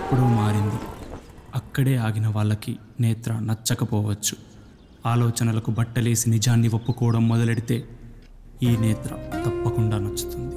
ఎప్పుడో మారింది అక్కడే ఆగిన వాళ్ళకి నేత్ర నచ్చకపోవచ్చు ఆలోచనలకు బట్టలేసి నిజాన్ని ఒప్పుకోవడం మొదలెడితే ఈ నేత్ర తప్పకుండా నచ్చుతుంది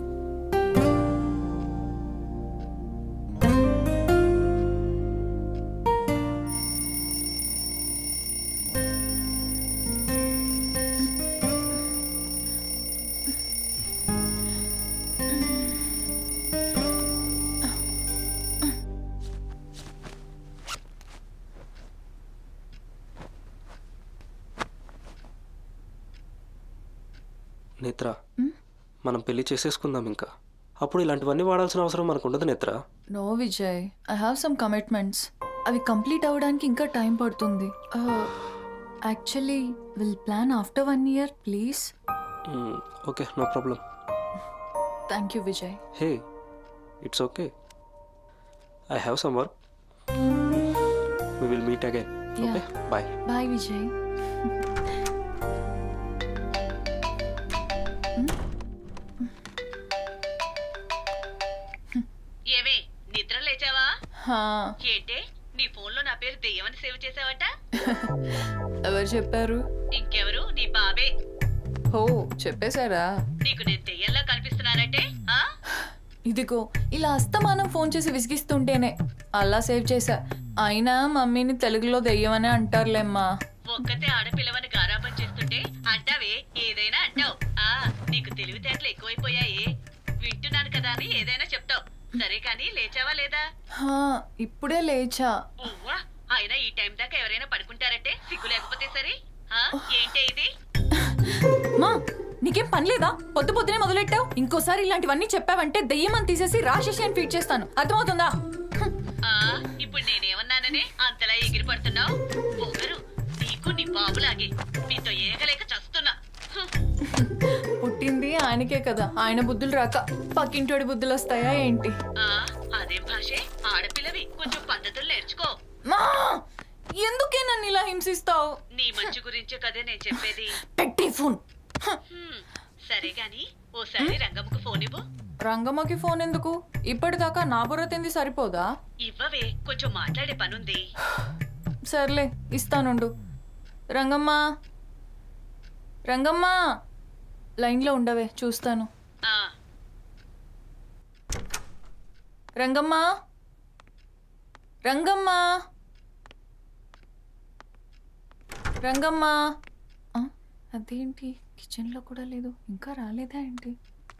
నేత్ర మనం పెళ్లి చేసేసుకుందాం ఇంకా అప్పుడు ఇలాంటివన్నీ వాడాల్సిన అవసరం మనకు ఉండదు Netra no Vijay I have some commitments అవి కంప్లీట్ అవ్వడానికి ఇంకా టైం పడుతుంది actually will plan after one year please okay no problem thank you Vijay hey it's okay I have some work we will meet again okay bye bye Vijay ఏమే నిద్ర లేచావా హా, ఏంటే నీ ఫోన్లో నా పేరు దెయ్యమని సేవ్ చేసావట ఎవరు చెప్పారు ఇంకెవరు నీ బాబే ఓ చెప్పేశారా నీకు నేను దెయ్యంలా కనిపిస్తున్నానంటే ఆ ఇదిగో ఇలా అస్తమానం ఫోన్ చేసి విసిగిస్తుంటేనే అలా సేవ్ చేశా అయినా మమ్మీని తెలుగులో దెయ్యమని అంటారులేమ్మా ఒక్కతే ఆడపిల్లవని గారాబం చేస్తుంటే అంటావే ఏదైనా అంటావు ఆ నీకు తెలివితేటలు ఎక్కువైపోయాయి వింటున్నాను కదా అని ఏదైనా చెప్తావు సరే కానీ లేచావా లేదా హా, ఇప్పుడే లేచా ఉవ్వా అయినా ఈ టైం దాకా ఎవరైనా పడుకుంటారంటే సిగ్గు లేకపోతే సరే ఆ ఏంటే ఇది మా నీకేం పని లేదా పొద్దు పొద్దునే మొదలెట్టావు ఇంకోసారి ఇలాంటివన్నీ చెప్పావంటే దెయ్యమని తీసేసి రాక్షసి అని ఫీట్ చేస్తాను అర్థమవుతుందా హ్మ్. ఆ ఇప్పుడు నేనేమన్నానని అంతలా ఎగిరి పడుతున్నావు పొగరు నీకు నీ బాబులాగే నీతో ఏగలేక చస్తున్నా హ్మ్. పుట్టింది ఆయనకే కదా ఆయన బుద్ధులు రాక పక్కింటోడి బుద్ధులు వస్తాయా ఏంటి ఆ అదేం భాషే ఆడపిల్లవి కొంచెం పద్ధతులు నేర్చుకో మా ఎందుకే నన్ను ఇలా హింసిస్తావు నీ మంచి గురించే కదే నేను చెప్పేది పెట్టి ఫోన్ హ. హ్మ్. సరే గాని ఓసారి రంగమ్మకు ఫోన్ ఇవ్వు రంగమ్మకి ఫోన్ ఎందుకు ఇప్పటిదాకా నా బుర్ర తింది సరిపోదా ఇవ్వవే కొంచెం మాట్లాడే పనుంది సర్లే ఇస్తానుండు రంగమ్మ రంగమ్మ లైన్లో ఉండవే చూస్తాను ఆ రంగమ్మ రంగమ్మ రంగమ్మ ఆ, అదేంటి కిచెన్లో కూడా లేదు ఇంకా రాలేదా ఏంటి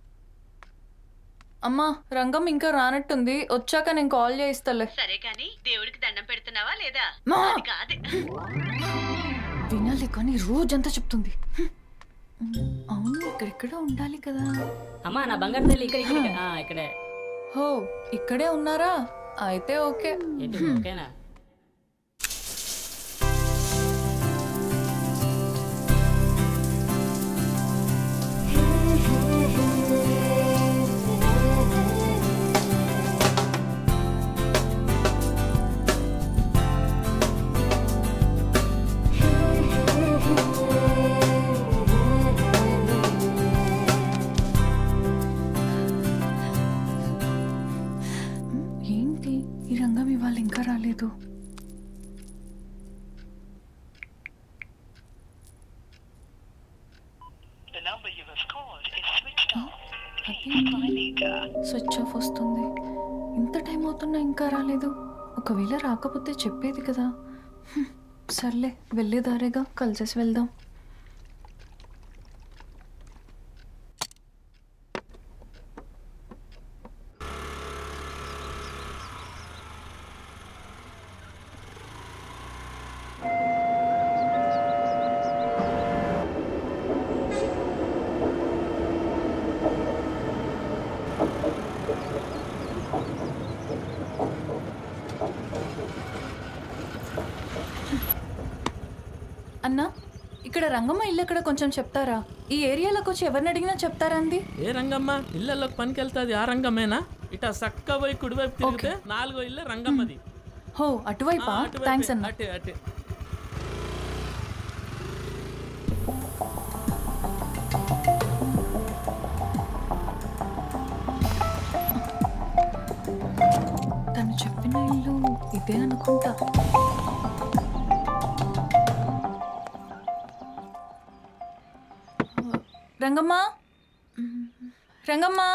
అమ్మా రంగం ఇంకా రానట్టుంది వచ్చాక నేను కాల్ చేయిస్తాలే సరే గాని దేవుడికి దండం పెడుతున్నావా లేదా మా! అది కాదే వినాలి కానీ రోజంతా చెప్తుంది హ్మ్. అవును ఇక్కడెక్కడ ఉండాలి కదా అమ్మా నా బంగారు తల్లి ఇక్కడ ఇక్కడ ఇక్కడ. ఆ, ఇక్కడే హో ఇక్కడే ఉన్నారా అయితే ఓకే ఏంటి ఓకేనా ఏంటి ఈ రంగం ఇవాళ ఇంకా రాలేదు స్విచ్ ఆఫ్ వస్తుంది ఇంత టైం అవుతున్నా ఇంకా రాలేదు ఒకవేళ రాకపోతే చెప్పేది కదా హ్మ్, సర్లే వెళ్ళేదారేగా కలిసేసి వెళ్దాం అన్నా ఇక్కడ రంగమ్మ ఇల్లు ఎక్కడ కొంచెం చెప్తారా ఈ ఏరియాలోకి వచ్చి ఎవరిని అడిగినా చెప్తారా అంది ఏ రంగమ్మ ఇళ్ళలోకి పనికి వెళ్తాది ఆ రంగమేనా ఇట సక్క పోయి కుడివైపు తిరిగితే నాలుగో ఇల్లు రంగమ్మది హో అటువైపా ఆ, అటువైపే, థ్యాంక్స్ అన్న అటే అటే తను చెప్పిన ఇల్లు ఇదే అనుకుంటా రంగమ్మ రంగమ్మ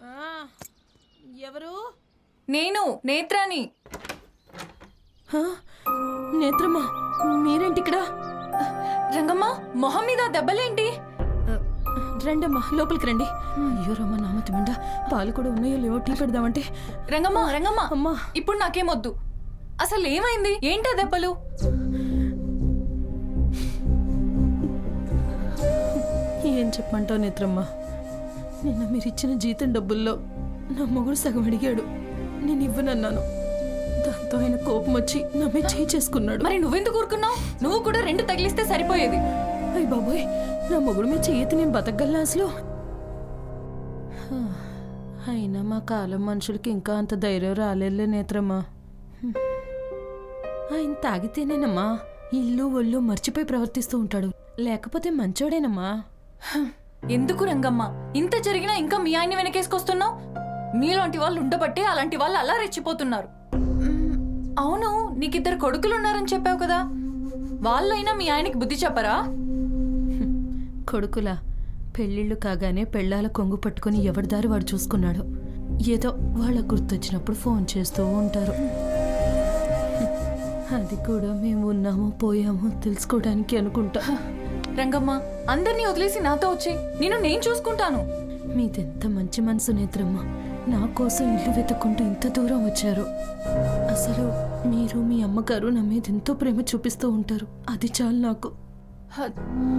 ఎవరు నేను నేత్రాని హా? నేత్రమ్మా మీరేంటి ఇక్కడ రంగమ్మ మొహం మీద దెబ్బలేంటి రండమ్మా లోపలికి రండి అయ్యో రమ్మ నామతిమండ పాలు కూడా ఉన్నాయో లేవో టీ పెడదామంటే రంగమ్మ రంగమ్మ అమ్మా. ఇప్పుడు నాకేమొద్దు అసలు ఏమైంది ఏంటా దెబ్బలు ఏం చెప్పమంటావు నేత్రమ్మ నిన్న మీరు ఇచ్చిన జీతం డబ్బుల్లో నా మొగుడు సగం అడిగాడు నేను ఇవ్వనన్నాను దాంతో ఆయన కోపం వచ్చి నా మీద చేయి చేసుకున్నాడు మరి నువ్వెందుకు ఊరుకున్నావు నువ్వు కూడా రెండు తగిలిస్తే సరిపోయేది అయ్య బాబోయ్ నా మొగుడు మీద చెయ్యతి నేను బతకగలనా అసలు హా, అయినా మా కాలం మనుషులకి ఇంకా అంత ధైర్యం రాలేదులే నేత్రమ్మా హ్మ్. ఆయన తాగితేనేనమ్మా ఇల్లు ఒళ్ళు మర్చిపోయి ప్రవర్తిస్తూ ఉంటాడు లేకపోతే మంచోడేనమ్మా హ్, ఎందుకు రంగమ్మ ఇంత జరిగినా ఇంకా మీ ఆయన్ని వెనకేసుకొస్తున్నావు మీలాంటి వాళ్ళు ఉండబట్టే అలాంటి వాళ్ళు అలా రెచ్చిపోతున్నారు మ్, అవును నీకిద్దరు కొడుకులు ఉన్నారని చెప్పావు కదా వాళ్ళైనా మీ ఆయనకి బుద్ధి చెప్పరా కొడుకులా పెళ్ళిళ్ళు కాగానే పెళ్ళాల కొంగు పట్టుకుని ఎవరి దారి వాడు చూసుకున్నాడు ఏదో వాళ్ళ గుర్తొచ్చినప్పుడు ఫోన్ చేస్తూ ఉంటారు అది కూడా మేము ఉన్నామో పోయామో తెలుసుకోవడానికి అనుకుంటా రంగమ్మ అందరినీ వదిలేసి నాతో వచ్చి నేను నేను చూసుకుంటాను మీదెంత మంచి మనసు నేత్రమ్మ నా కోసం ఇల్లు వెతుక్కుంటూ ఇంత దూరం వచ్చారు అసలు మీరు మీ అమ్మగారు నా మీద ఎంతో ప్రేమ చూపిస్తూ ఉంటారు అది చాలు నాకు హ,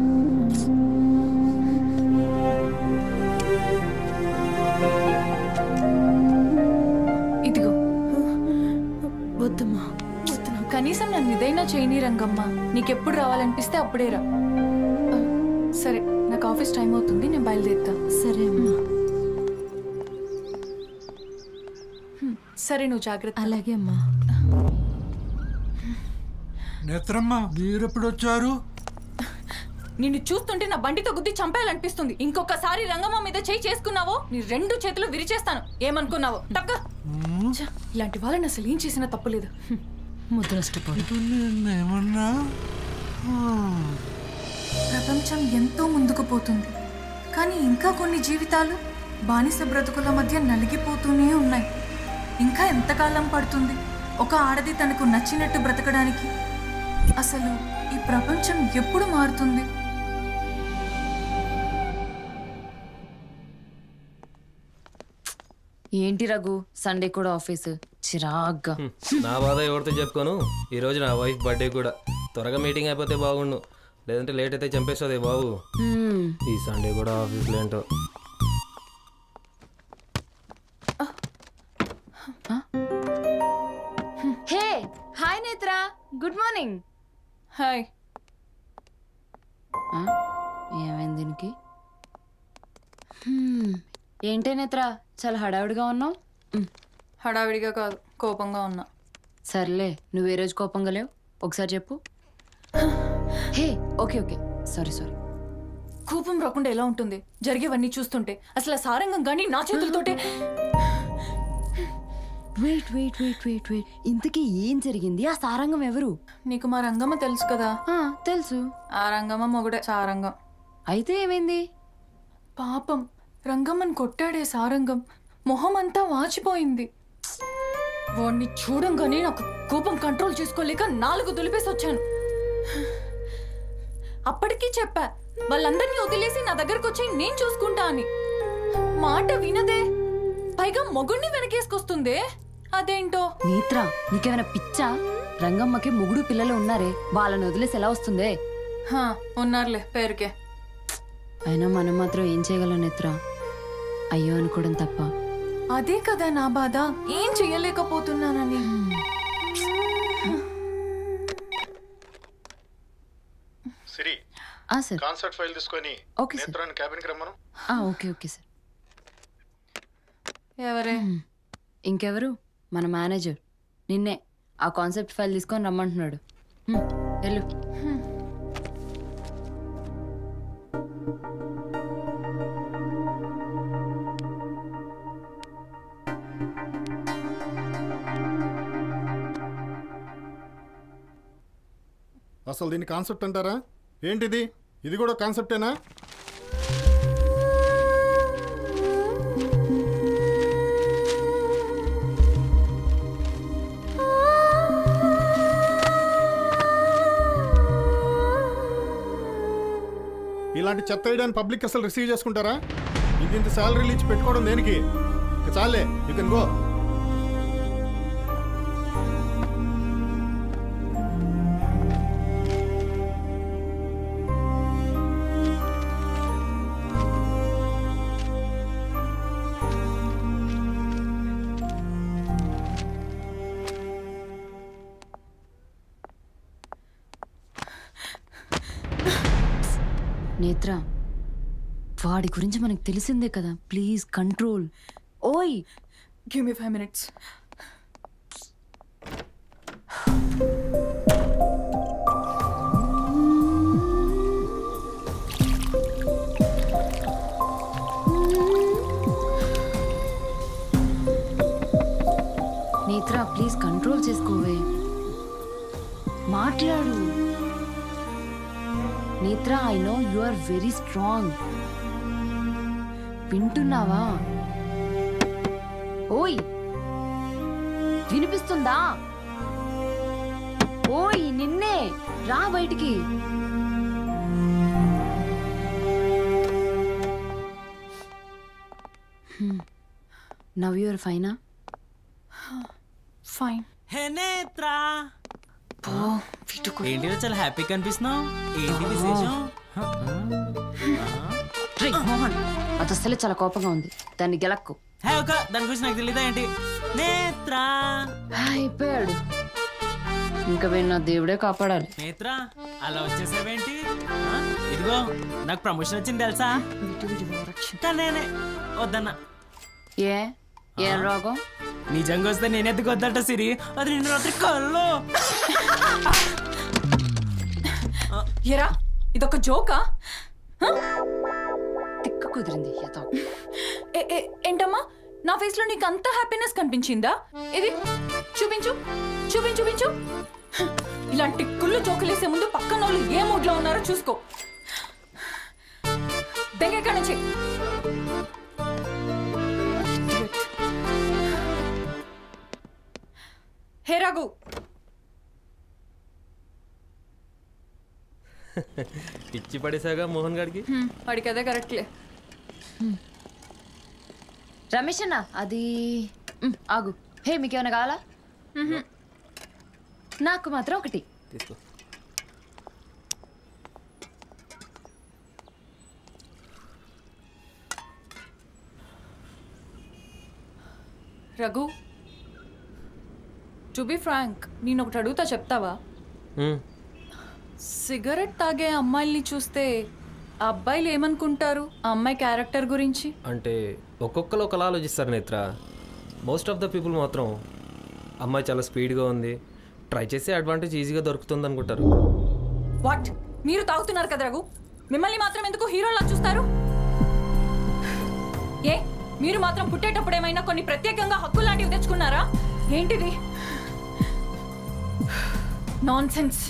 ఇదిగో వద్దమ్మా వద్దు నాకు. కనీసం నన్ను ఇదైనా చేయని రంగమ్మ నీకెప్పుడు రావాలనిపిస్తే అప్పుడే రా ఆ, సరే నాకు ఆఫీస్ టైం అవుతుంది నేను బయలుదేరుతా సరే అమ్మా సరే నువ్వు జాగ్రత్త అలాగే అమ్మా నేత్రమ్మ మీరెప్పుడు వచ్చారు నిన్ను చూస్తుంటే నా బండితో గుద్ది చంపేయాలనిపిస్తుంది ఇంకొకసారి రంగమ్మ మీద చేయి చేసుకున్నావో నీ రెండు చేతులు విరిచేస్తాను ఏమనుకున్నావో టక్క ఛ, ఇలాంటి వాళ్ళని అసలు ఏం చేసినా తప్పులేదు ముద్రష్టపోడు ఏమన్నా ప్రపంచం ఎంతో ముందుకు పోతుంది కానీ ఇంకా కొన్ని జీవితాలు బానిస బ్రతుకుల మధ్య నలిగిపోతూనే ఉన్నాయి ఇంకా ఎంతకాలం పడుతుంది ఒక ఆడది తనకు నచ్చినట్టు బ్రతకడానికి అసలు ఈ ప్రపంచం ఎప్పుడు మారుతుంది ఏంటి రఘు సండే కూడా ఆఫీసు చిరాగ్గా నా బాధ ఎవరితో చెప్పుకోను ఈ రోజు నా వైఫ్ బర్త్డే కూడా త్వరగా మీటింగ్ అయిపోతే బాగుండు లేదంటే లేట్ అయితే చంపేస్తుంది బాబు హ్మ్, ఈ సండే కూడా ఆఫీస్లో ఏంటో hey hi Netra good morning hi ఆ, ఏమైంది దీనికి హ్మ్, ఏంటే నేత్ర చాలా హడావుడిగా ఉన్నావు హడావిడిగా కాదు కోపంగా ఉన్నా సర్లే నువ్వు ఏ రోజు కోపంగా లేవు ఒకసారి చెప్పు hey okay okay sorry sorry కోపం రాకుండా ఎలా ఉంటుంది జరిగేవన్నీ చూస్తుంటే అసలు ఆ సారంగం కానీ నా చేతులతోటే wait wait wait wait wait ఇంతకీ ఏం జరిగింది ఆ సారంగం ఎవరు నీకు మా రంగమ్మ తెలుసు కదా ఆ, తెలుసు ఆ రంగమ్మ మొగుడే సారంగం అయితే ఏమైంది పాపం రంగమ్మని కొట్టాడే సారంగం మొహం అంతా వాచిపోయింది వాడిని చూడంగానే నాకు కోపం కంట్రోల్ చేసుకోలేక నాలుగు దులిపేసి వచ్చాను అప్పటికీ చెప్పా వాళ్ళందరినీ వదిలేసి నా దగ్గరకు వచ్చి నేను చూసుకుంటా అని మాట వినదే పైగా మొగుణ్ణి వెనకేసుకొస్తుందే అదేంటో నేత్ర నీకేమైనా పిచ్చా రంగమ్మకి ముగుడు పిల్లలు ఉన్నారే వాళ్ళని వదిలేసి ఎలా వస్తుందే హా, ఉన్నారులే పేరుకే అయినా మనం మాత్రం ఏం చేయగలం నేత్ర అయ్యో అనుకోవడం తప్ప అదే కదా నా బాధ ఏం చెయ్యలేకపోతున్నానని సిరి ఆ సార్ కాన్సర్ట్ ఫైల్ తీసుకొని ఓకే సార్ నేత్రాన్ని క్యాబిన్కి రమ్మను ఆ, ఓకే ఓకే సార్ ఎవరే ఇంకెవరు మన మేనేజర్ నిన్నే ఆ కాన్సెప్ట్ ఫైల్ తీసుకొని రమ్మంటున్నాడు హ్మ్, వెళ్ళు అసలు దీని కాన్సెప్ట్ అంటారా ఏంటిది ఇది కూడా కాన్సెప్టేనా ఇలాంటి చెత్త వేయడానికి పబ్లిక్ అసలు రిసీవ్ చేసుకుంటారా ఇంత ఇంత శాలరీలు ఇచ్చి పెట్టుకోవడం దేనికి ఇక చాలే యూ కెన్ గో నేత్ర వాడి గురించి మనకు తెలిసిందే కదా ప్లీజ్ కంట్రోల్ ఓయ్ give me five minutes Netra please control చేసుకోవే మాట్లాడు Netra I know you are very strong వింటున్నావా ఓయ్ వినిపిస్తుందా ఓయ్ నిన్నే రా బయటికి నవ్ యువర్ ఫైనా ఫైన్ హే నేత్రా ఏంటి ఈరోజు చాలా హ్యాపీగా కనిపిస్తున్నావు ఏంటి విశేషం రే మోహన్ అది అసలే చాలా కోపంగా ఉంది దాన్ని గెలక్కు హే ఒక దాని గురించి నాకు తెలీదా ఏంటి నేత్రా అయిపోయాడు ఇంకా వీడు నా దేవుడే కాపాడాలి నేత్రా అలా వచ్చేసావేంటి ఆ, ఇదిగో నాకు ప్రమోషన్ వచ్చింది తెలుసా కానీ నేనే వద్దన్నా ఏ ఏం రోగం నిజంగా వస్తే నేను ఎందుకు వద్దట సిరి అది నిన్ను రాత్రి కళ్ళు ఎరా ఇదొక జోకా తిక్క కుదిరింది యతో ఏ, ఏ, ఏంటమ్మా నా ఫేస్ లో నీకు అంత హ్యాపీనెస్ కనిపించిందా ఇది చూపించు చూపించు చూపించు ఇలాంటి కుళ్ళు జోకులేసే ముందు పక్కన వాళ్ళు ఏ మూడ్ లో ఉన్నారో చూసుకో దగ్గర నుంచి హే రఘు ఇచ్చి పడేసాగా మోహన్ గారికి హ్మ్, వాడికి అదే కరెక్ట్లే రమేష్ అన్న అది మ్, ఆగు హే మీకేమైనా కావాలా నాకు మాత్రం ఒకటి తీసుకో రఘు టు బి ఫ్రాంక్ నేను ఒకటి అడుగుతా చెప్తావా మ్మ్. సిగరెట్ తాగే అమ్మాయిల్ని చూస్తే ఆ అబ్బాయిలు ఏమనుకుంటారు ఆ అమ్మాయి క్యారెక్టర్ గురించి అంటే ఒక్కొక్కరు ఒకలా ఆలోచిస్తారు నేత్ర మోస్ట్ ఆఫ్ ద పీపుల్ మాత్రం అమ్మాయి చాలా స్పీడ్గా ఉంది ట్రై చేస్తే అడ్వాంటేజ్ ఈజీగా దొరుకుతుంది అనుకుంటారు వాట్ మీరు తాగుతున్నారు కదా రఘు మిమ్మల్ని మాత్రం ఎందుకు హీరోలా చూస్తారు ఏ మీరు మాత్రం పుట్టేటప్పుడు ఏమైనా కొన్ని ప్రత్యేకంగా హక్కు లాంటివి తెచ్చుకున్నారా ఏంటిది నాన్ సెన్స్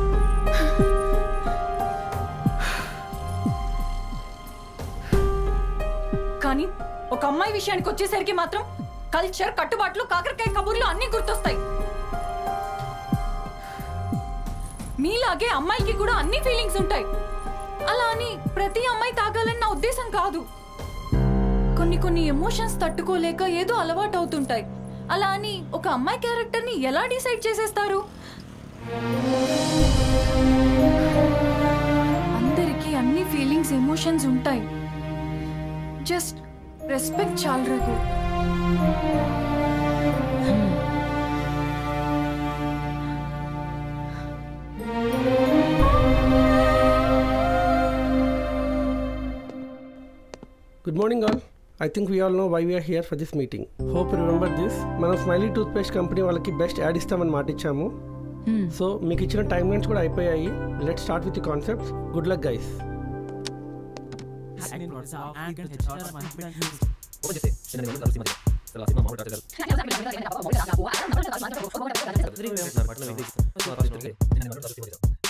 కానీ ఒక అమ్మాయి విషయానికి వచ్చేసరికి మాత్రం కల్చర్ కట్టుబాట్లు కాకరకాయ కబుర్లు అన్నీ గుర్తొస్తాయి మీలాగే అమ్మాయికి కూడా అన్ని ఫీలింగ్స్ ఉంటాయి అలా అని ప్రతి అమ్మాయి తాగాలని నా ఉద్దేశం కాదు కొన్ని కొన్ని ఎమోషన్స్ తట్టుకోలేక ఏదో అలవాటు అవుతుంటాయి అలా అని ఒక అమ్మాయి క్యారెక్టర్ ని ఎలా డిసైడ్ చేసేస్తారు అందరికీ అన్ని ఫీలింగ్స్ ఎమోషన్స్ ఉంటాయి జస్ట్ రెస్పెక్ట్ చాలు Raghu good morning all I think we all know why we are here for this meeting hope remember this మనం స్మైలీ టూత్ పేస్ట్ కంపెనీ వాళ్ళకి బెస్ట్ యాడ్ ఇస్తామని మాట ఇచ్చాము సో మీకు ఇచ్చిన టైం లైన్స్ కూడా అయిపోయాయి let start with the concepts good luck guys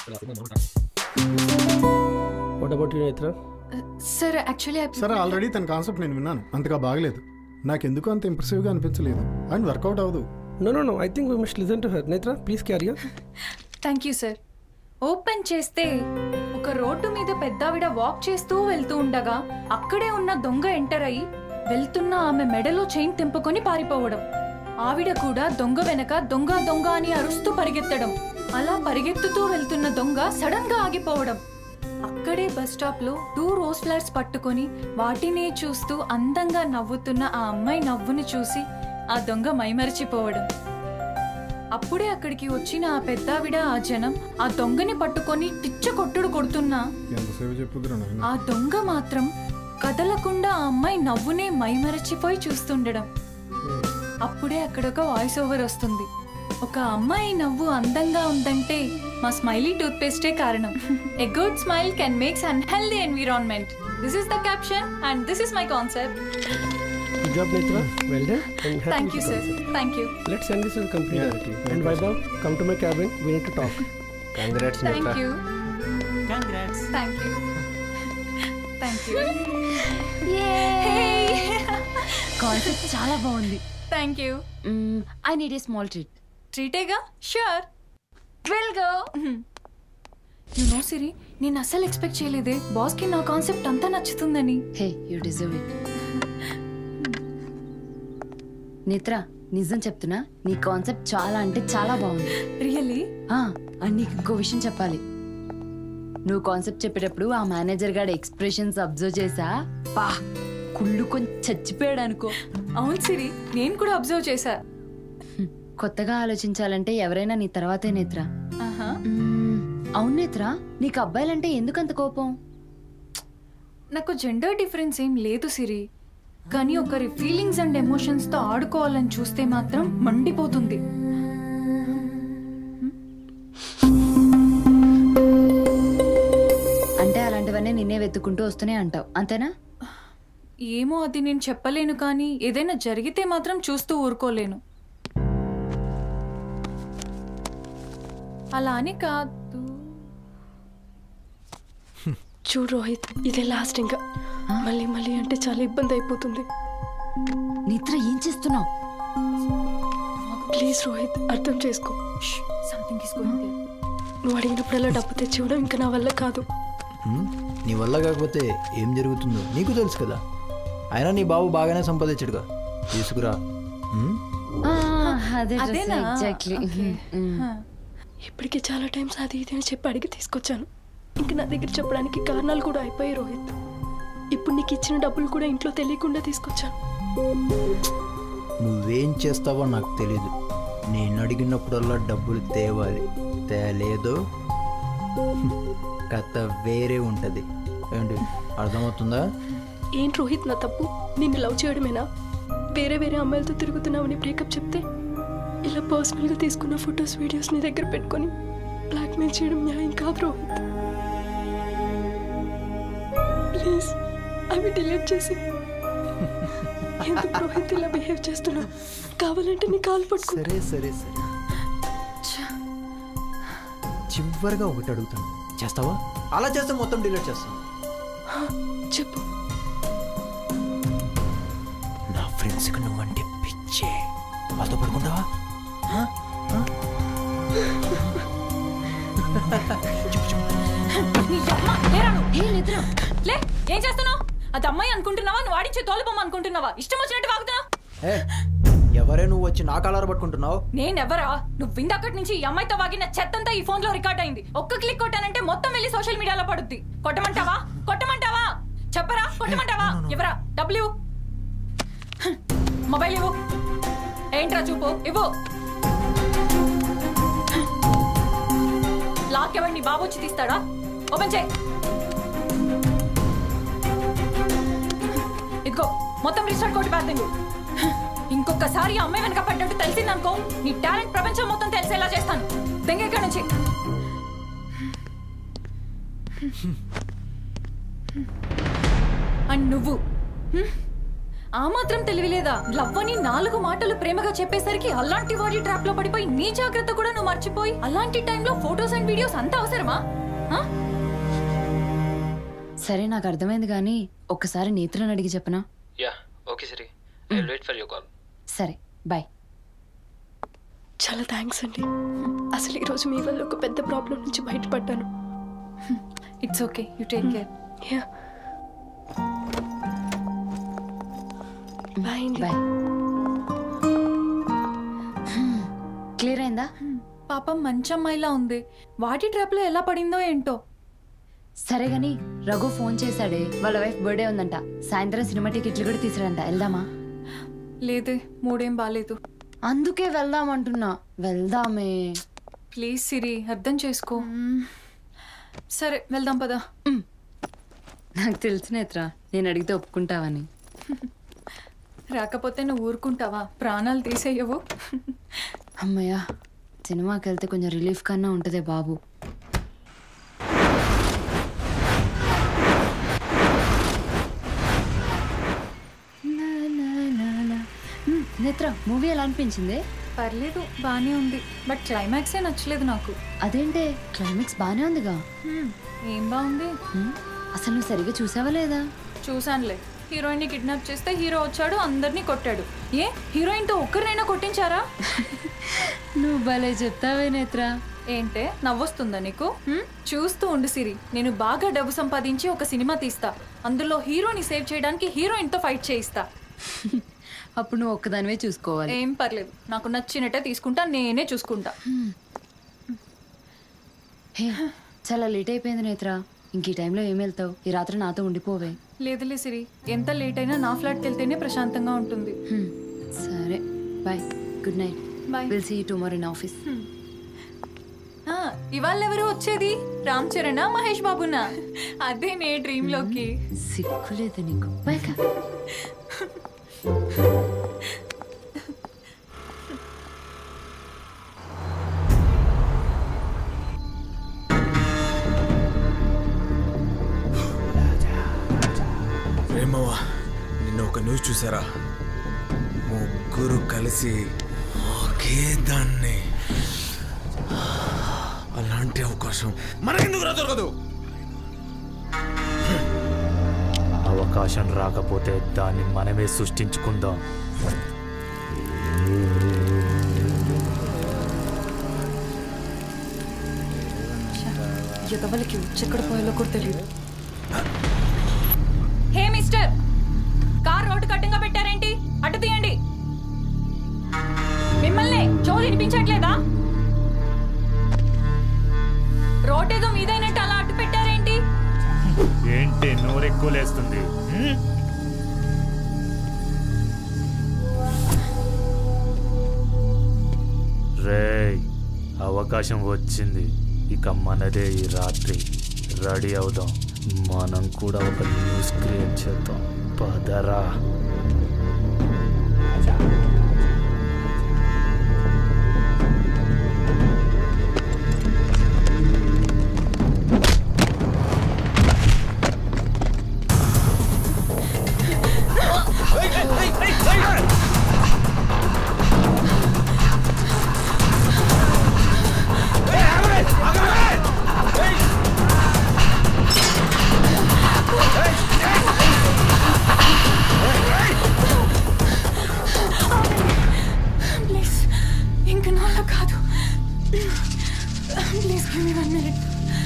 what about you Netra sir actually సరే ఆల్రెడీ తన కాన్సెప్ట్ నేను విన్నాను అంతగా బాగలేదు నాకెందుకు అంత ఇంప్రెసివ్గా అనిపించలేదు అండ్ వర్కౌట్ అవ్వదు no no no I think we must listen to her Netra please carry thank you sir open చేస్తే ఒక రోడ్డు మీద పెద్దావిడ వాక్ చేస్తూ వెళ్తూ ఉండగా అక్కడే ఉన్న దొంగ ఎంటర్ అయి వెళ్తున్న ఆమె మెడలో చైన్ తెంపుకొని పారిపోవడం ఆవిడ కూడా దొంగ వెనక దొంగ దొంగ అని అరుస్తూ పరిగెత్తడం అలా పరిగెత్తుతూ వెళ్తున్న దొంగ సడన్ గా ఆగిపోవడం అక్కడే బస్ స్టాప్ లో టూ రోజ్ ఫ్లవర్స్ పట్టుకొని వాటినే చూస్తూ అందంగా నవ్వుతున్న ఆ అమ్మాయి నవ్వుని చూసి ఆ దొంగ మైమరిచిపోవడం అప్పుడే అక్కడికి వచ్చిన ఆ పెద్దావిడ ఆ జనం ఆ దొంగని పట్టుకొని పిచ్చ కొట్టుడు కొడుతున్నా ఎంతసేపు చెప్పుదురా నాయన ఆ దొంగ మాత్రం కదలకుండా ఆ అమ్మాయి నవ్వునే మైమరచిపోయి చూస్తుండడం అప్పుడే అక్కడ ఒక వాయిస్ ఓవర్ వస్తుంది ఒక అమ్మాయి నవ్వు అందంగా ఉందంటే మా స్మైలీ టూత్ పేస్టే కారణం a good smile can makes unhealthy environment this is the caption and this is my concept good job Netra well done and thank you sir thank you let's send this to the company directly and Vaibhav come to my cabin we need to talk congrats thank you congrats thank you thank you concept చాలా బాగుంది thank you I need a small treat ట్రీటేగా sure will go you know Siri నేను అస్సలు expect చేయలేదే boss కి నా concept అంతా నచ్చుతుందని హే యూ డిజర్వ్ ఇట్ నేత్ర నిజం చెప్తున్నా నీ కాన్సెప్ట్ చాలా అంటే చాలా బాగుంది రియల్లీ అండ్ నీకు ఇంకో విషయం చెప్పాలి నువ్వు కాన్సెప్ట్ చెప్పేటప్పుడు ఆ మేనేజర్ గారి ఎక్స్ప్రెషన్స్ అబ్జర్వ్ చేసా పా కుళ్ళు కొంచెం చచ్చిపోయాడు అనుకో అవును సిరి నేను కూడా అబ్జర్వ్ చేశా కొత్తగా ఆలోచించాలంటే ఎవరైనా నీ తర్వాతే నేత్ర ఆహా మ్మ్, అవును నేత్ర నీకు అబ్బాయిలంటే ఎందుకంత కోపం నాకు జెండర్ డిఫరెన్స్ ఏం లేదు సిరి కానీ ఒకరి ఫీలింగ్స్ అండ్ ఎమోషన్స్ తో ఆడుకోవాలని చూస్తే మాత్రం మండిపోతుంది అంటే అలాంటివన్నీ నిన్నే వెతుక్కుంటూ వస్తూనే అంటావు అంతేనా ఏమో అది నేను చెప్పలేను కానీ ఏదైనా జరిగితే మాత్రం చూస్తూ ఊరుకోలేను అలా అని కాదు చూడు రోహిత్ ఇదే లాస్ట్ ఇంకా మళ్ళీ మళ్ళీ అంటే చాలా ఇబ్బంది అయిపోతుంది నిద్ర ఏం చేస్తున్నావు ప్లీజ్ రోహిత్ అర్థం చేసుకో సంథింగ్ ఇస్ నువ్వు అడిగినప్పుడల్లా డబ్బు తెచ్చివ్వడం ఇంకా నా వల్ల కాదు హ్మ్? నీ వల్ల కాకపోతే ఏం జరుగుతుందో నీకు తెలుసు కదా అయినా నీ బాబు బాగానే సంపాదించాడుగా తీసుకురా హ్మ్? ఆ, అదే అదేనా? Exactly Okay. ఇప్పటికే చాలా టైమ్స్ అది ఇది అని చెప్పి అడిగి తీసుకొచ్చాను ఇంకా నా దగ్గర చెప్పడానికి కారణాలు కూడా అయిపోయాయి రోహిత్ ఇప్పుడు నీకు ఇచ్చిన డబ్బులు కూడా ఇంట్లో తెలియకుండా తీసుకొచ్చాను నువ్వేం చేస్తావో నాకు తెలీదు నేను అడిగినప్పుడల్లా డబ్బులు తేవాలి తేలేదు హ్మ్. కథ వేరే ఉంటుంది ఏంటి అర్థమవుతుందా ఏంటి రోహిత్ నా తప్పు నిన్ను లవ్ చేయడమేనా వేరే వేరే అమ్మాయిలతో తిరుగుతున్నావని బ్రేకప్ చెప్తే ఇలా పర్సనల్గా తీసుకున్న ఫొటోస్ వీడియోస్ నీ దగ్గర పెట్టుకొని బ్లాక్మెయిల్ చేయడం న్యాయం కాదు రోహిత్ ప్లీజ్ అవి డిలీట్ చేసి ఎందుకు రోహిత్ ఇలా బిహేవ్ చేస్తున్నావు కావాలంటే నీ కాలు పట్టుకో సరే సరే సరే చివరిగా ఒకటి అడుగుతాను చేస్తావా అలా చేస్తే మొత్తం డిలీట్ చేస్తాను చెప్పు నా ఫ్రెండ్స్కి నువ్వంటే పిచ్చే వాళ్ళతో పడుకుంటావా ఆ? ఆ? లే ఏం చేస్తున్నావు అది అమ్మాయి అనుకుంటున్నావా నువ్వు ఆడించే తోలుబొమ్మ అనుకుంటున్నావా ఇష్టం వచ్చినట్టు వాగుతున్నావు ఏ ఎవరే నువ్వు వచ్చి నా కాలర్ పట్టుకుంటున్నావు నేనెవరా నువ్వు విందక్కడి నుంచి ఈ అమ్మాయితో వాగిన చెత్తంతా ఈ ఫోన్ లో రికార్డ్ అయింది ఒక్క క్లిక్ కొట్టానంటే మొత్తం వెళ్ళి సోషల్ మీడియాలో పడుద్ది కొట్టమంటావా కొట్టమంటావా చెప్పరా కొట్టమంటావా ఎవరా డబ్ల్యూ మొబైల్ ఇవ్వు ఏంట్రా చూపు ఇవ్వు లాక్ ఎవరు నీ బాబు వచ్చి తీస్తాడా ఓపెన్ చేయి ఇదిగో మొత్తం రిజిస్టర్ కొట్టి పార్తింగు ఇంకొకసారి ఆ అమ్మాయి వెనక పడ్డట్టు తెలిసిందనుకో నీ టాలెంట్ ప్రపంచం మొత్తం తెలిసేలా చేస్తాను దెంగ ఇక్కడి నుంచి అండ్ నువ్వు హ్మ్? ఆ మాత్రం తెలివిలేదా లవ్ అని నాలుగు మాటలు ప్రేమగా చెప్పేసరికి అలాంటి వాడి ట్రాప్ లో పడిపోయి నీ జాగ్రత్త కూడా నువ్వు మర్చిపోయి అలాంటి టైంలో ఫోటోస్ అండ్ వీడియోస్ అంత అవసరమా ఆ? సరే నాకు అర్థమైంది కానీ ఒక్కసారి నేత్రని అడిగి చెప్పనా యా ఓకే సరే I will wait for your call సరే బాయ్ చాలా థ్యాంక్స్ అండి అసలు ఈరోజు మీ వల్ల ఒక పెద్ద ప్రాబ్లం నుంచి బయటపడ్డాను it's okay you take care ya bye అండి బాయ్ క్లియర్ అయిందా పాపం మంచి అమ్మాయిలా ఉంది వాటి ట్రాప్ లో ఎలా పడిందో ఏంటో సరే గాని రఘు ఫోన్ చేశాడే వాళ్ళ వైఫ్ బర్త్డే ఉందంట సాయంత్రం సినిమా టికెట్లు కూడా తీసాడంట వెళ్దామా లేదే మూడేం బాలేదు అందుకే వెళ్దాం అంటున్నా వెళ్దామే ప్లీజ్ సిరి అర్థం చేసుకో సరే వెళ్దాం పదా నాకు తెలిసిన నేత్ర నేను అడిగితే ఒప్పుకుంటావని రాకపోతే నువ్వు ఊరుకుంటావా ప్రాణాలు తీసేయవు అమ్మయ్య సినిమాకి వెళ్తే కొంచెం రిలీఫ్ కన్నా ఉంటుందే బాబు మ్, నేత్ర మూవీ ఎలా అనిపించింది పర్లేదు బానే ఉంది బట్ క్లైమాక్సే నచ్చలేదు నాకు అదేంటే క్లైమాక్స్ బానే ఉందిగా హ్మ్, ఏం బాగుంది మ్, అసలు నువ్వు సరిగా చూసావా లేదా చూసానులే హీరోయిన్ ని కిడ్నాప్ చేస్తే హీరో వచ్చాడు అందరినీ కొట్టాడు ఏ హీరోయిన్ తో ఒక్కరినైనా కొట్టించారా నువ్వు భలే చెప్తావే నేత్ర ఏంటే నవ్వొస్తుందా నీకు హ్మ్? చూస్తూ ఉండు సిరి నేను బాగా డబ్బు సంపాదించి ఒక సినిమా తీస్తా అందులో హీరోని సేవ్ చేయడానికి హీరోయిన్ తో ఫైట్ చేయిస్తా అప్పుడు నువ్వు ఒక్కదానివే చూసుకోవాలి ఏం పర్లేదు నాకు నచ్చినట్టే తీసుకుంటా నేనే చూసుకుంటా హే చాలా లేట్ అయిపోయింది నేత్ర ఇంక ఈ టైంలో ఏం వెళ్తావు ఈ రాత్రి నాతో ఉండిపోవే లేదులే సిరి ఎంత లేట్ అయినా నా ఫ్లాట్కి వెళ్తేనే ప్రశాంతంగా ఉంటుంది హ్మ్, సరే bye good night Bye. Will see tomorrow in office ఆ, ఇవాళ ఎవరు వచ్చేది రామ్ చరణా మహేష్ బాబునా అదే నే డ్రీమ్ లోకి సిగ్గులేదు నీకు బయక రేమవ్వ నిన్న ఒక న్యూస్ చూసారా ముగ్గురు కలిసి ఒకే దాన్ని అలాంటి అవకాశం మనకెందుకు రా దొరకదు అవకాశం రాకపోతే దాన్ని మనమే సృష్టించుకుందాం ఎదవలకి ఉచ్చెక్కడ పోయాలో కూడా తెలియదు హే మిస్టర్ కార్ రోడ్డు కట్టంగా పెట్టారేంటి అటు తీయండి మిమ్మల్ని చోరు వినిపించట్లేదా రోడ్ ఏదో మీదైనట్టు అలా అడ్డు పెట్టారేంటి ఏంటి నోరెక్కువ లేస్తుంది హ్మ్? రేయ్ అవకాశం వచ్చింది ఇక మనదే ఈ రాత్రి రెడీ అవుదాం మనం కూడా ఒక న్యూస్ క్రియేట్ చేద్దాం పదరా ప్లీజ్ ఇంక నాలో కాదు please give me one minute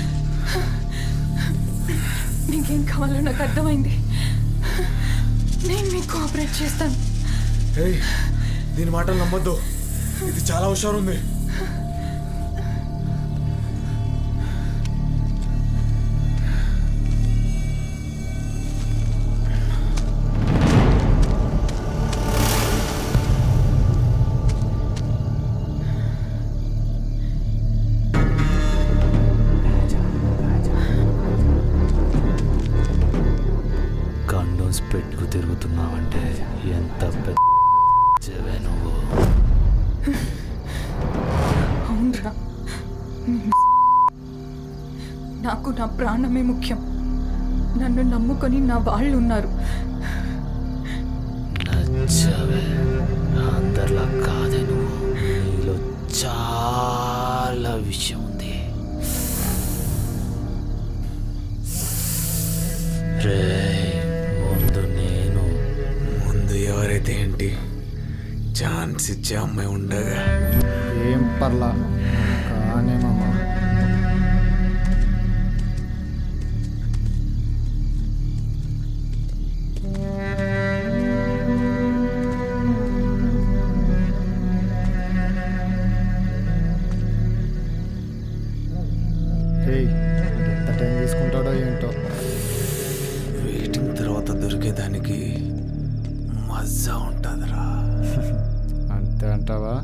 మీకేం కావాలో నాకు అర్థమైంది నేను మీకు కోఆపరేట్ చేస్తాను ఏయ్ దీని మాటలు నమ్మొద్దు ఇది చాలా హుషారు ఉంది కండోన్స్ పెట్టుకు తిరుగుతున్నావంటే ఎంత పెద్ద చెవే నువ్వు అవునరా నాకు నా ప్రాణమే ముఖ్యం నన్ను నమ్ముకొని నా వాళ్ళు ఉన్నారు వచ్చావే అందరిలా కాదే నువ్వు నీలో చాలా విషయం ఉంది రే ముందు నేను ముందు ఎవరైతే ఏంటి ఛాన్స్ ఇచ్చే అమ్మాయి ఉండగా ఏం పర్లా కానీ మామ ఏయ్, ఎంత టైం తీసుకుంటాడో ఏంటో వెయిటింగ్ తర్వాత దొరికేదానికి మజా ఉంటుందిరా అంతే అంటావా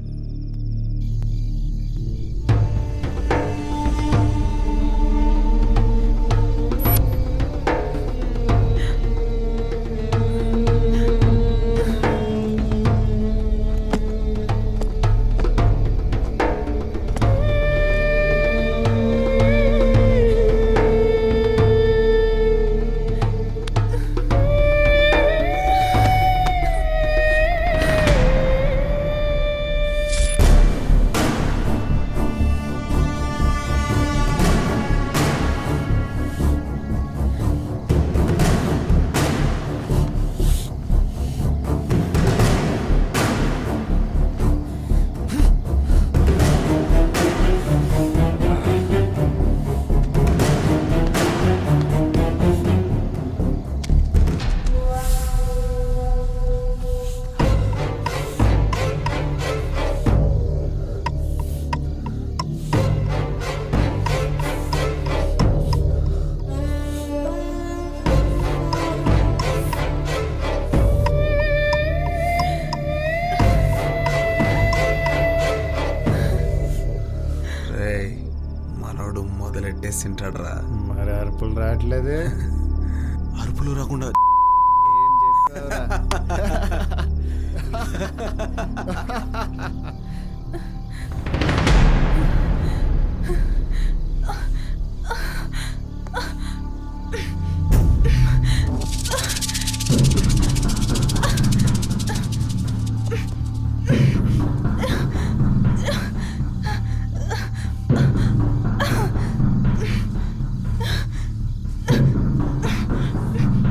రే మనోడు మొదలెట్టేసింటాడ్రా మరి అరుపులు రావట్లేదే అరుపులు రాకుండా ఏం చేస్తావురా?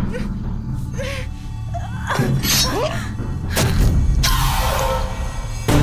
ఆ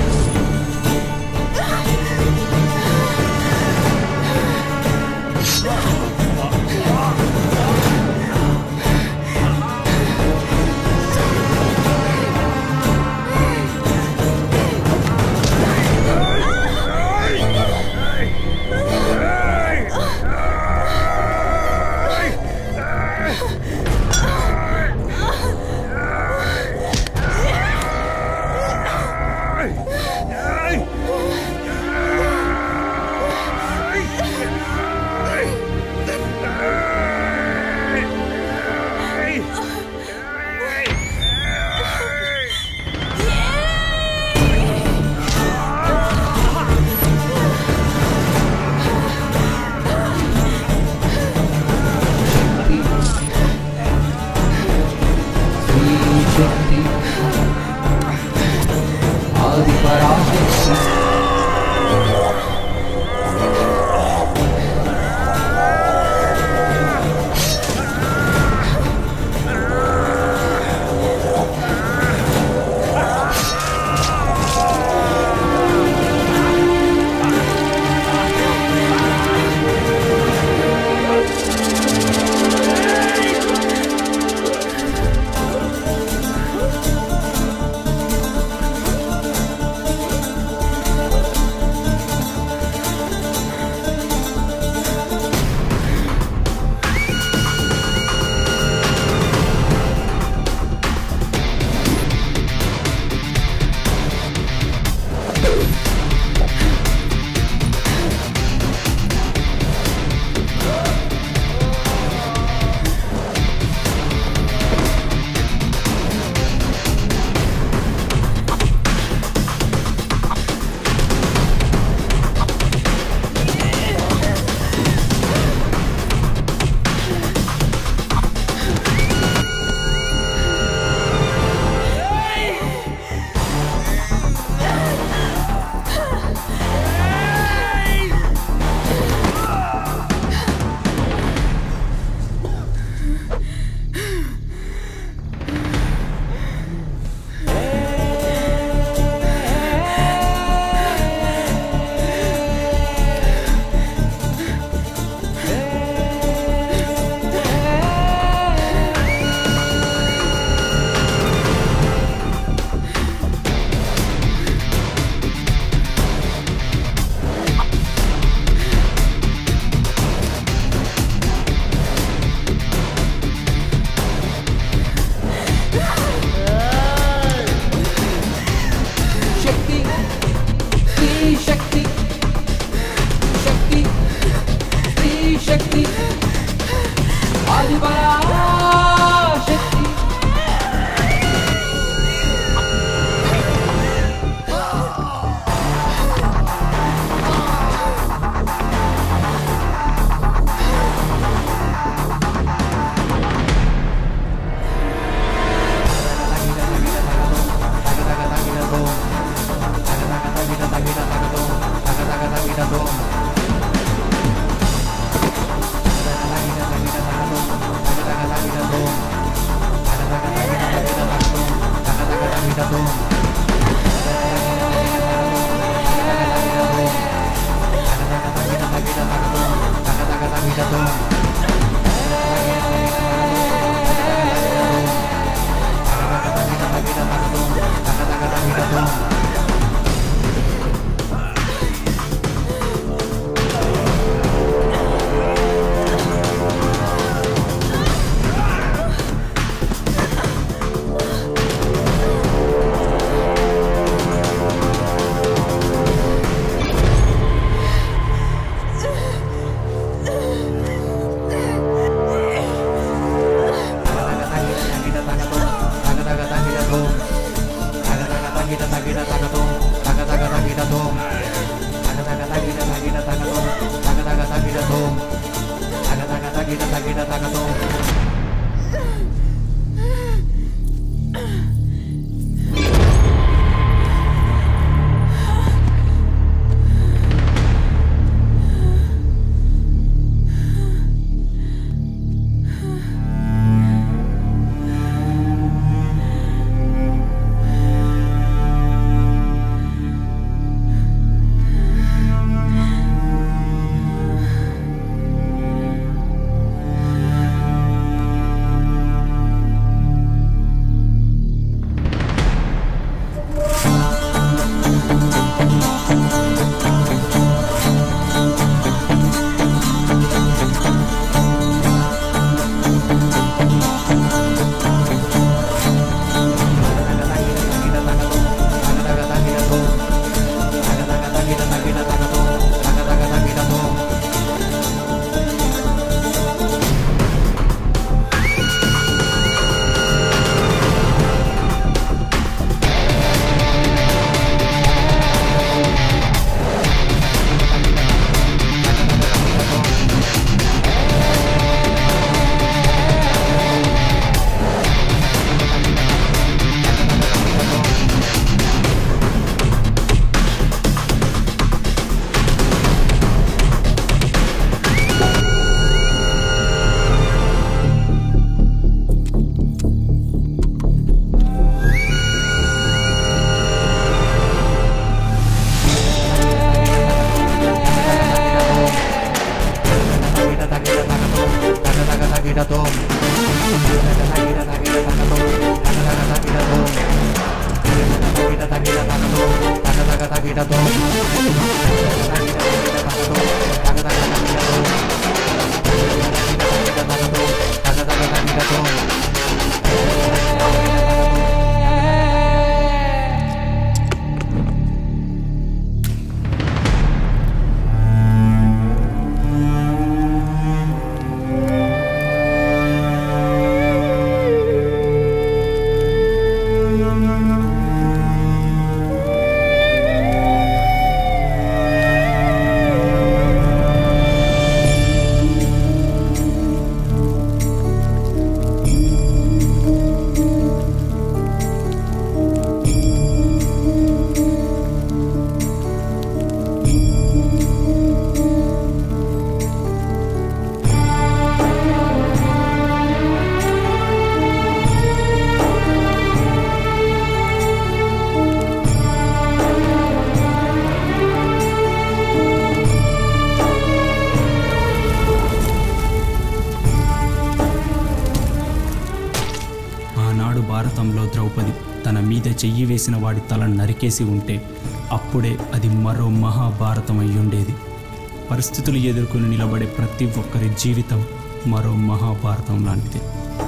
ఆనాడు భారతంలో ద్రౌపది తన మీద చెయ్యి వేసిన వాడి తల నరికేసి ఉంటే అప్పుడే అది మరో మహాభారతం అయ్యుండేది పరిస్థితులు ఎదుర్కొని నిలబడే ప్రతి ఒక్కరి జీవితం మరో మహాభారతం లాంటిది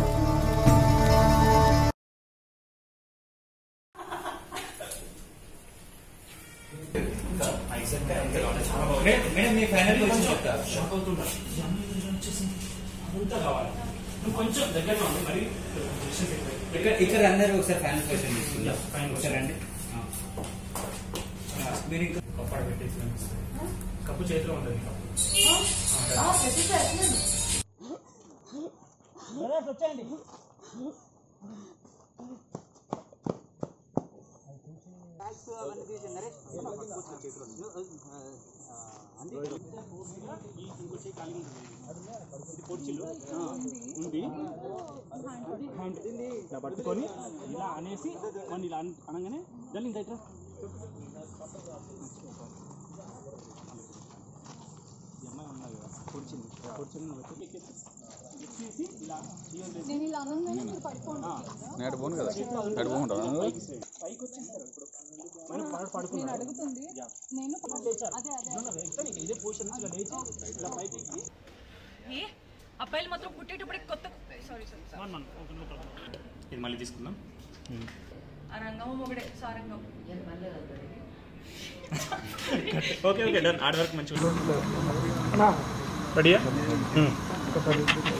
మేడం మీ ఫైనల్ షాక్ అవుతుంటా అంతా కావాలి నువ్వు కొంచెం దగ్గరగా ఉంది మరి ఇక్కడ ఇక్కడ అందరూ ఒకసారి ఫైనల్ క్వశ్చన్ తీసుకుందాం ఒకసారి రండి మీరు ఇంకా కప్పాడు పెట్టేసి కప్పు చేతిలో ఉంటుంది కప్పు వచ్చేయండి ఉంది హ్యాండ్ ఇలా పట్టుకొని ఇలా అనేసి మన ఇలా అన్- అనగానే జల్లి ఇంకా ఇట్రా ఈ అమ్మాయి ఉన్నది కదా కూర్చుంది కూర్చుని నువ్వు వచ్చి ఎక్కేసి ఎక్కేసి ఇలా నేను ఇలా అనగానే మీరు పడిపోండి నేను అటు పోను కదా అటు పోకుంటావా నువ్వు? పైకి వచ్చేస్తారు ఇప్పుడు మనం పడు- నేను పడుకున్నాం అడుగుతుంది నేను అదే అదే ఇదే పొజిషన్ నుంచి ఇలా లేచి ఇలా పైకి ఎక్కి ఏ అబ్బాయిలు మాత్రం పుట్టేటప్పుడే కొత్త సారీ సారీ వన్ వన్ ఒక లోపల. ఇది మళ్ళీ తీసుకుందాం ఆ రంగం మొగడే Sarangam okay okay done hard work మంచిగా రెడీయా